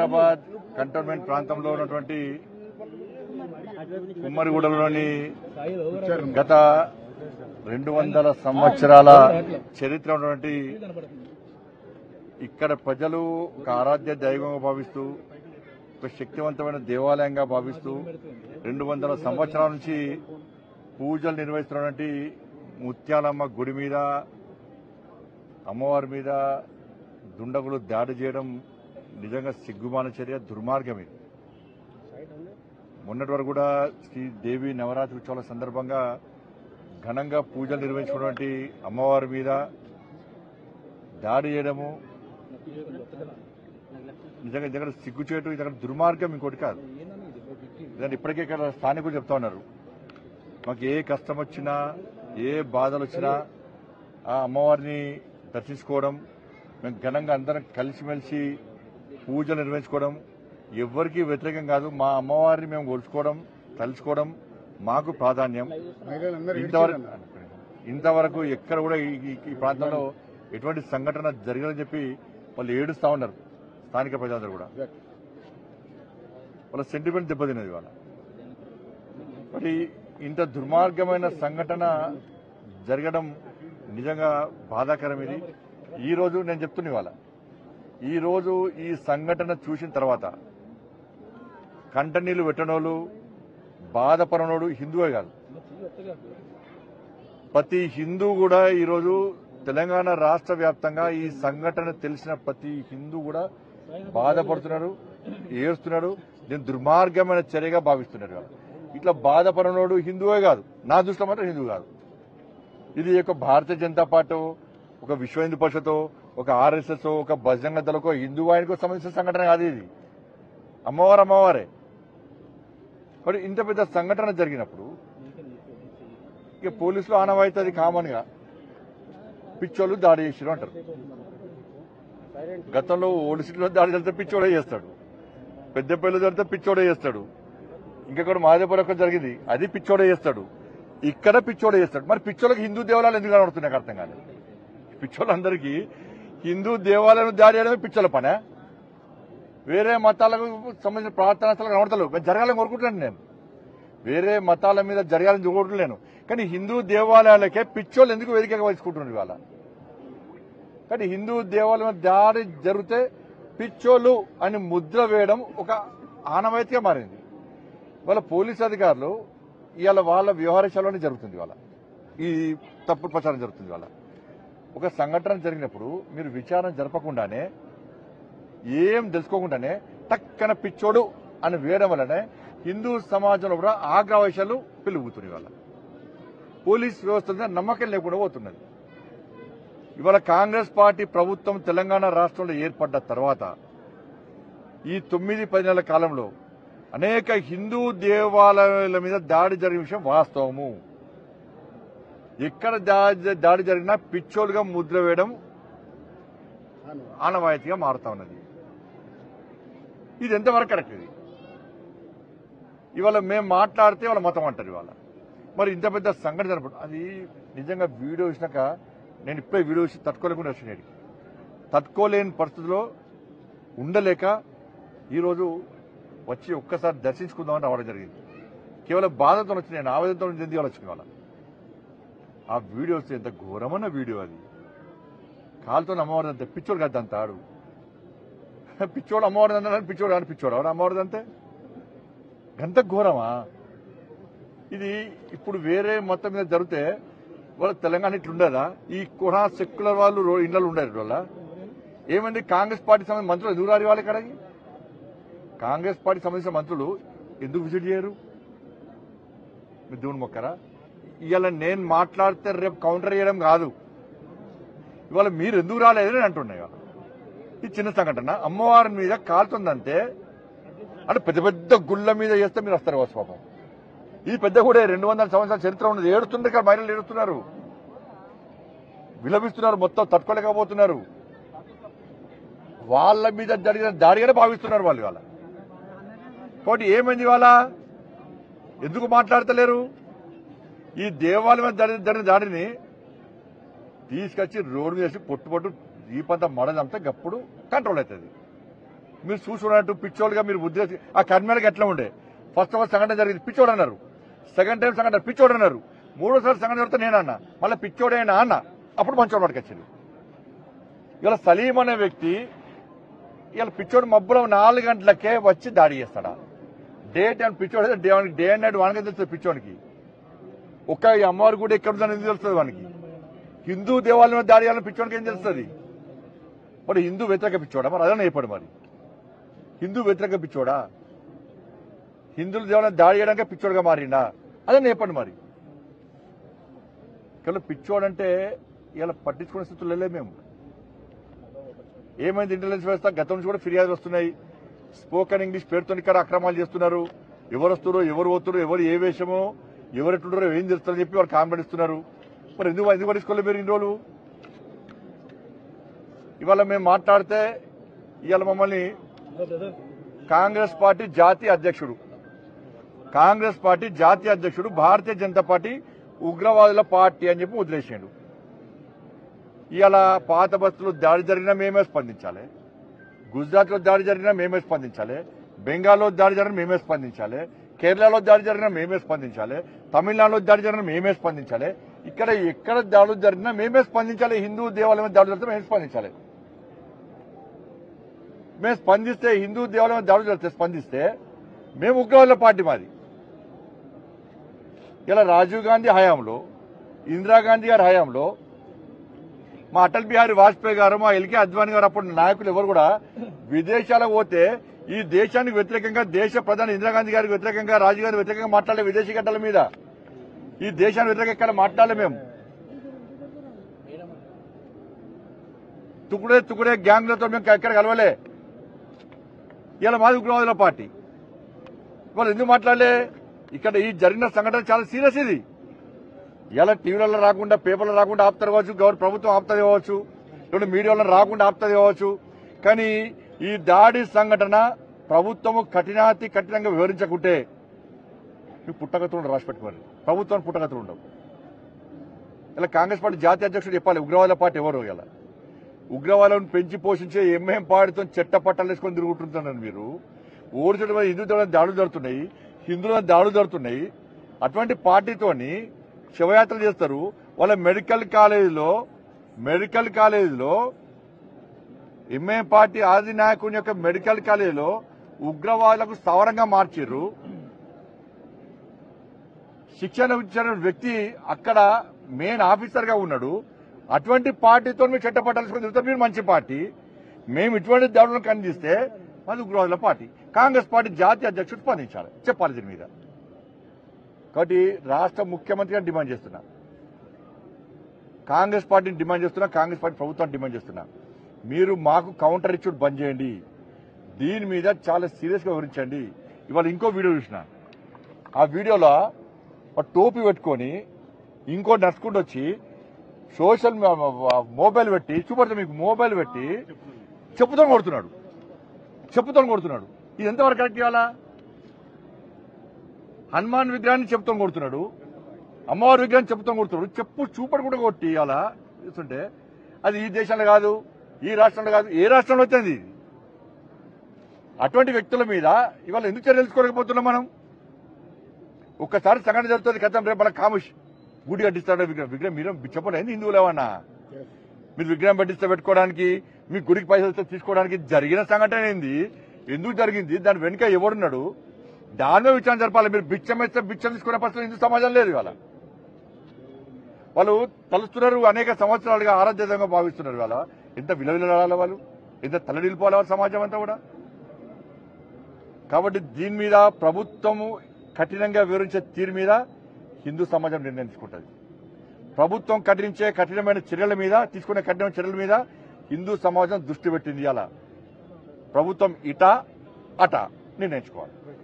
Hyderabad cantonment ప్రాంతంలో ఉన్నటువంటి కుమ్మరిగూడలోని గత రెండు వందల సంవత్సరాల చరిత్ర ఉన్నటువంటి ఇక్కడ ప్రజలు ఒక ఆరాధ్య దైవంగా భావిస్తూ ఒక శక్తివంతమైన దేవాలయంగా భావిస్తూ రెండు వందల సంవత్సరాల నుంచి పూజలు నిర్వహిస్తున్నటువంటి ముత్యాలమ్మ గుడి మీద అమ్మవారి మీద దుండగులు దాడి చేయడం నిజంగా సిగ్గుమాన చర్య దుర్మార్గం ఇది మొన్నటి వరకు కూడా శ్రీ దేవి నవరాత్రి ఉత్సవాల సందర్భంగా ఘనంగా పూజలు నిర్వహించుకున్నటువంటి అమ్మవారి మీద దాడి చేయడము నిజంగా నిజంగా సిగ్గుచేటు ఇది దుర్మార్గం ఇంకోటి కాదు ఇదంటే ఇప్పటికే ఇక్కడ స్థానికులు చెప్తా ఉన్నారు మాకు ఏ కష్టం వచ్చినా ఏ బాధలు వచ్చినా ఆ అమ్మవారిని దర్శించుకోవడం మేము ఘనంగా అందరం కలిసిమెలిసి పూజలు నిర్వహించుకోవడం ఎవ్వరికీ వ్యతిరేకం కాదు మా అమ్మవారిని మేము కొలుచుకోవడం తలుచుకోవడం మాకు ప్రాధాన్యం ఇంతవరకు ఇంతవరకు ఎక్కడ కూడా ఈ- ఈ- ఈ ప్రాంతంలో ఎటువంటి సంఘటన జరగదని చెప్పి వాళ్ళు ఏడుస్తా ఉన్నారు స్థానిక ప్రజలందరూ కూడా వాళ్ళ సెంటిమెంట్ దెబ్బతిన్నది వాళ్ళ మరి ఇంత దుర్మార్గమైన సంఘటన జరగడం నిజంగా బాధాకరం ఇది ఈ రోజు నేను చెప్తున్నా ఇవాళ ఈ రోజు ఈ సంఘటన చూసిన తర్వాత కంటనీళ్లు పెట్టనోళ్ళు బాధపడనోడు హిందువే కాదు ప్రతి హిందూ కూడా ఈరోజు తెలంగాణ రాష్ట్ర వ్యాప్తంగా ఈ సంఘటన తెలిసిన ప్రతి హిందూ కూడా బాధపడుతున్నారు ఏడుస్తున్నాడు దీన్ని దుర్మార్గమైన చర్యగా భావిస్తున్నారు వాళ్ళు. ఇట్లా బాధపడనోడు హిందువే కాదు నా దృష్టిలో మాత్రం హిందువు కాదు ఇది ఒక భారతీయ జనతా పార్టీ ఒక విశ్వ హిందూ పరిషత్ ఒక ఆర్ఎస్ఎస్ ఒక బజరంగ దళకో హిందూ ఆయనకు సంబంధించిన సంఘటన కాదు ఇది అమ్మవారు అమ్మవారే మరి ఇంత పెద్ద సంఘటన జరిగినప్పుడు ఇక పోలీసులు ఆనవాయితీ అది కామన్ గా పిచ్చోళ్ళు దాడి చేసిరు అంటారు గతంలో ఓడిసిలో దాడి జరిగితే పిచ్చోడే చేస్తాడు పెద్దపల్లి జరిగితే పిచ్చోడే చేస్తాడు ఇంకెక్కడ మాదేపురం జరిగింది అది పిచ్చోడే చేస్తాడు ఇక్కడ పిచ్చోడే చేస్తాడు మరి పిచ్చోళ్ళకి హిందూ దేవాలయాలు ఎందుకు కనబడుతున్నాయి నాకు అర్థం కాదు పిచ్చోళ్ళందరికీ హిందూ దేవాలయం దాడి చేయడమే పిచ్చోళ్ళ పనే వేరే మతాలకు సంబంధించిన ప్రార్థనా స్థలాలు కనబడతలేవు మేము జరగాలని కోరుకుంటున్నాను నేను వేరే మతాల మీద జరగాలని కోరుకుంటలేను కానీ హిందూ దేవాలయాలకే పిచ్చోళ్ళు ఎందుకు వేదికగా వహించుకుంటున్నారు ఇవాళ కానీ హిందూ దేవాలయం మీద దాడి జరిగితే పిచ్చోళ్ళు అని ముద్ర వేయడం ఒక ఆనవాయితీగా మారింది వాళ్ళ పోలీస్ అధికారులు ఇవాళ వాళ్ళ వ్యవహారశాలలోనే జరుగుతుంది ఇవాళ ఈ తప్పుడు ప్రచారం జరుగుతుంది ఇవాళ ఒక సంఘటన జరిగినప్పుడు మీరు విచారణ జరపకుండానే ఏం తెలుసుకోకుండానే టక్కన పిచ్చోడు అని వేయడం వల్లనే హిందూ సమాజంలో కూడా ఆగ్రహవేశాలు పెరుగుతున్నాయి ఇవాళ పోలీస్ వ్యవస్థ మీద నమ్మకం లేకుండా పోతున్నది ఇవాళ కాంగ్రెస్ పార్టీ ప్రభుత్వం తెలంగాణ రాష్ట్రంలో ఏర్పడ్డ తర్వాత ఈ తొమ్మిది పది నెలల కాలంలో అనేక హిందూ దేవాలయాల మీద దాడి జరిగిన విషయం వాస్తవము ఎక్కడ దా- దాడి జరిగినా పిచ్చోలుగా ముద్ర వేయడం ఆనవాయితీగా మారుతా ఉన్నది ఇది ఎంతవరకు కరెక్ట్ ఇది ఇవాళ మేము మాట్లాడితే వాళ్ళ మతం అంటారు ఇవాళ మరి ఇంత పెద్ద సంఘటన జరపడం అది నిజంగా వీడియో ఇచ్చినాక నేను ఇప్పుడే వీడియో ఇచ్చి తట్టుకోలేకుండా వచ్చినాడు తట్టుకోలేని పరిస్థితిలో ఉండలేక ఈరోజు వచ్చి ఒక్కసారి దర్శించుకుందామని రావడం జరిగింది కేవలం బాధతో వచ్చి నేను ఆవేదనతో చెంది వాళ్ళు వచ్చిన వాళ్ళ ఆ వీడియో వస్తే ఎంత ఘోరమైన వీడియో అది కాలుతో అమ్మవారి అంతే పిచ్చోడు కాదు అంత ఆడు పిచ్చోడు అమ్మవారి అంత పిచ్చోడు కానీ పిచ్చోడు ఆవిడ అమ్మవారిది అంతే గంత ఘోరమా ఇది ఇప్పుడు వేరే మొత్తం మీద జరిగితే వాళ్ళ తెలంగాణ ఇట్లుండదా ఈ కుహా సెక్యులర్ వాళ్ళు రో- ఇళ్లలో ఉండరు వాళ్ళ ఏమైంది కాంగ్రెస్ పార్టీ సంబంధించిన మంత్రులు ఎందుకు రాని వాళ్ళ ఇక్కడికి కాంగ్రెస్ పార్టీ సంబంధించిన మంత్రులు ఎందుకు విజిట్ చేయరు మీరు దేవుని మొక్కరా ఇవాళ నేను మాట్లాడితే రేపు కౌంటర్ చేయడం కాదు ఇవాళ మీరు ఎందుకు రాలేదు అని అంటున్నాయి ఇవాళ. ఈ చిన్న సంఘటన అమ్మవారి మీద కాలుతుందంటే అంటే పెద్ద పెద్ద గుళ్ళ మీద చేస్తే మీరు వస్తారు కావచ్చు పాపం ఈ పెద్ద కూడా రెండు వందల సంవత్సరాల చరిత్ర ఉన్నది ఏడుతుండే ఇక్కడ మహిళలు ఏడుస్తున్నారు విలపిస్తున్నారు మొత్తం తట్టుకోలేకపోతున్నారు వాళ్ళ మీద జరిగిన దాడిగానే భావిస్తున్నారు వాళ్ళు ఇవాళ కాబట్టి ఏమైంది ఇవాళ ఎందుకు మాట్లాడతలేరు ఈ దేవాలయం మీద జరిగిన జరిగిన దాడిని తీసుకొచ్చి రోడ్డు మీద వేసి పొట్టు పొట్టు దీపంతా మడదంతా గప్పుడు కంట్రోల్ అవుతుంది మీరు చూసుకున్నట్టు పిచ్చోళ్ళుగా మీరు బుద్ధి ఆ కర్మేళకి ఎట్లా ఉండే ఫస్ట్ ఆఫ్ ఆల్ సంఘటన జరిగింది పిచ్చోడు అన్నారు సెకండ్ టైం సంఘటన పిచ్చోడు అన్నారు మూడోసారి సంఘటన జరిగితే నేను అన్న మళ్ళీ పిచ్చోడేనా అన్న అప్పుడు మంచోడు పట్టుకొచ్చింది ఇలా సలీం అనే వ్యక్తి ఇలా పిచ్చోడు మబ్బులో నాలుగు గంటలకే వచ్చి దాడి చేస్తాడా డే టైం పిచ్చోడు అయితే డే డే అండ్ నైట్ వానికి తెలుస్తుంది పిచ్చోడికి ఒక్క ఈ అమ్మవారి కూడా ఎక్కడ ఉందని ఎందుకు తెలుస్తుంది వానికి హిందూ దేవాలయం మీద దాడి చేయాలని పిచ్చోడికి ఏం తెలుస్తుంది మరి హిందూ వ్యతిరేక పిచ్చోడా మరి అదే చెప్పాడు మరి హిందూ వ్యతిరేక పిచ్చోడా హిందువుల దేవాలయం దాడి చేయడానికి పిచ్చోడుగా మారిండా అదే చెప్పండి మరి ఇక్కడ పిచ్చోడంటే ఇలా పట్టించుకునే స్థితిలో లేలే మేము ఏమైంది ఇంటెలిజెన్స్ వ్యవస్థ గతం నుంచి కూడా ఫిర్యాదులు వస్తున్నాయి స్పోకెన్ ఇంగ్లీష్ పేరుతో ఇక్కడ అక్రమాలు చేస్తున్నారు ఎవరు వస్తున్నారో ఎవరు పోతున్నారో ఎవరు ఏ వేషమో ఎవరు ఎట్లుంటారో ఏం చేస్తారని చెప్పి వాళ్ళు కామెంట్ ఇస్తున్నారు మరి ఎందుకు ఎందుకు పట్టించుకోలేదు మీరు ఇన్ని రోజులు ఇవాళ మేము మాట్లాడితే ఇవాళ మమ్మల్ని కాంగ్రెస్ పార్టీ జాతీయ అధ్యక్షుడు కాంగ్రెస్ పార్టీ జాతీయ అధ్యక్షుడు భారతీయ జనతా పార్టీ ఉగ్రవాదుల పార్టీ అని చెప్పి వదిలేసాడు ఇవాళ పాత బస్సులో దాడి జరిగినా మేమే స్పందించాలి గుజరాత్ లో దాడి జరిగినా మేమే స్పందించాలి బెంగాల్లో దాడి జరిగినా మేమే స్పందించాలి కేరళలో దాడి జరిగినా మేమే స్పందించాలి తమిళనాడులో దాడి జరిగినా మేమే స్పందించాలి ఇక్కడ ఎక్కడ దాడులు జరిగినా మేమే స్పందించాలి హిందూ దేవాలయం మీద దాడులు జరిగితే మేము స్పందించాలి మేము స్పందిస్తే హిందూ దేవాలయం మీద దాడులు జరిగితే స్పందిస్తే మేము ఉగ్రవాదుల పార్టీ మాది ఇలా రాజీవ్ గాంధీ హయాంలో ఇందిరాగాంధీ గారి హయాంలో మా అటల్ బిహారీ వాజ్పేయి గారు మా ఎల్కే అద్వానీ గారు అప్పుడు నాయకులు ఎవరు కూడా విదేశాలకు పోతే ఈ దేశానికి వ్యతిరేకంగా దేశ ప్రధాని ఇందిరాగాంధీ గారికి వ్యతిరేకంగా రాజీవ్ గారి వ్యతిరేకంగా మాట్లాడే విదేశీ గడ్డల మీద ఈ దేశానికి వ్యతిరేకంగా ఎక్కడ మాట్లాడలే మేము తుకుడే తుకుడే గ్యాంగ్లతో మేము ఎక్కడ కలవలే ఇలా మాది ఉగ్రవాదుల పార్టీ వాళ్ళు ఎందుకు మాట్లాడలే ఇక్కడ ఈ జరిగిన సంఘటన చాలా సీరియస్ ఇది ఇలా టీవీలలో రాకుండా పేపర్లో రాకుండా ఆపుతారు కావచ్చు గవర్న ప్రభుత్వం ఆపుతుంది కావచ్చు లేకుంటే మీడియాలో రాకుండా ఆపుతుంది కావచ్చు కానీ ఈ దాడి సంఘటన ప్రభుత్వము కఠినాతి కఠినంగా వివరించకుంటే మీకు పుట్టగతులు ఉండవు రాసి పెట్టుకోవాలి ప్రభుత్వానికి పుట్టగతులు ఉండవు ఇలా కాంగ్రెస్ పార్టీ జాతీయ అధ్యక్షుడు చెప్పాలి ఉగ్రవాద పార్టీ ఎవరు ఇలా ఉగ్రవాదాలను పెంచి పోషించే ఎంఏం పాడితో చెట్ట పట్టాలు వేసుకొని తిరుగుతుంటున్నారు మీరు ఓడిచడం మీద హిందూ దేవాలయం దాడులు జరుగుతున్నాయి హిందువుల దాడులు జరుగుతున్నాయి అటువంటి పార్టీతోని శివయాత్ర చేస్తారు వాళ్ళ మెడికల్ కాలేజీలో మెడికల్ కాలేజీలో ఎంఏ పార్టీ ఆది నాయకుని యొక్క మెడికల్ కాలేజీలో ఉగ్రవాదులకు స్థావరంగా మార్చారు శిక్షణ ఇచ్చిన వ్యక్తి అక్కడ మెయిన్ ఆఫీసర్ గా ఉన్నాడు అటువంటి పార్టీతో మీరు చట్టపట్టాల్సుకుని తిరుగుతారు మీరు మంచి పార్టీ మేము ఇటువంటి దాడులను ఖండిస్తే మాది ఉగ్రవాదుల పార్టీ కాంగ్రెస్ పార్టీ జాతీయ అధ్యక్షుడు స్పందించాలి చెప్పాలి దీని మీద కాబట్టి రాష్ట్ర ముఖ్యమంత్రిగా డిమాండ్ చేస్తున్నా కాంగ్రెస్ పార్టీని డిమాండ్ చేస్తున్నా కాంగ్రెస్ పార్టీ ప్రభుత్వాన్ని డిమాండ్ చేస్తున్నా మీరు మాకు కౌంటర్ ఇచ్చుడు బంద్ చేయండి దీని మీద చాలా సీరియస్ గా వివరించండి ఇవాళ ఇంకో వీడియో చూసిన ఆ వీడియోలో ఒక టోపీ పెట్టుకొని ఇంకో నడుచుకుంటూ వచ్చి సోషల్ మొబైల్ పెట్టి చూపడతా మీకు మొబైల్ పెట్టి చెప్పుతో కొడుతున్నాడు చెప్పుతో కొడుతున్నాడు ఇది ఎంతవరకు కరెక్ట్ ఇవ్వాలా హనుమాన్ విగ్రహాన్ని చెప్పుతో కొడుతున్నాడు అమ్మవారి విగ్రహాన్ని చెప్పుతో కొడుతున్నాడు చెప్పు చూపడు కూడా కొట్టి అలా చూస్తుంటే అది ఈ దేశంలో కాదు ఈ రాష్ట్రంలో కాదు ఏ రాష్ట్రంలో వచ్చింది ఇది అటువంటి వ్యక్తుల మీద ఇవాళ ఎందుకు చర్యలు తీసుకోలేకపోతున్నాం మనం ఒక్కసారి సంఘటన జరుగుతుంది కథం రేపు మన కాముష్ గుడి కట్టిస్తాడు విగ్రహం విగ్రహం మీరు చెప్పలేదు హిందువులు ఏమన్నా మీరు విగ్రహం పట్టిస్తే పెట్టుకోవడానికి మీ గుడికి పైసలు ఇస్తే తీసుకోవడానికి జరిగిన సంఘటన ఏంది ఎందుకు జరిగింది దాని వెనుక ఎవడున్నాడు దాని మీద విచారణ జరపాలి మీరు బిచ్చం వేస్తే బిచ్చం తీసుకునే పరిస్థితి హిందూ సమాజం లేదు ఇవాళ వాళ్ళు తలుస్తున్నారు అనేక సంవత్సరాలుగా ఆరాధ్యంగా భావిస్తున్నారు ఇవాళ ఎంత విలవిలాడాలి వాళ్ళు ఎంత తలడిల్లిపోవాలి వాళ్ళ సమాజం అంతా కూడా కాబట్టి దీని మీద ప్రభుత్వము కఠినంగా వివరించే తీరు మీద హిందూ సమాజం నిర్ణయం తీసుకుంటుంది ప్రభుత్వం కఠించే కఠినమైన చర్యల మీద తీసుకునే కఠినమైన చర్యల మీద హిందూ సమాజం దృష్టి పెట్టింది అలా ప్రభుత్వం ఇట అట నిర్ణయించుకోవాలి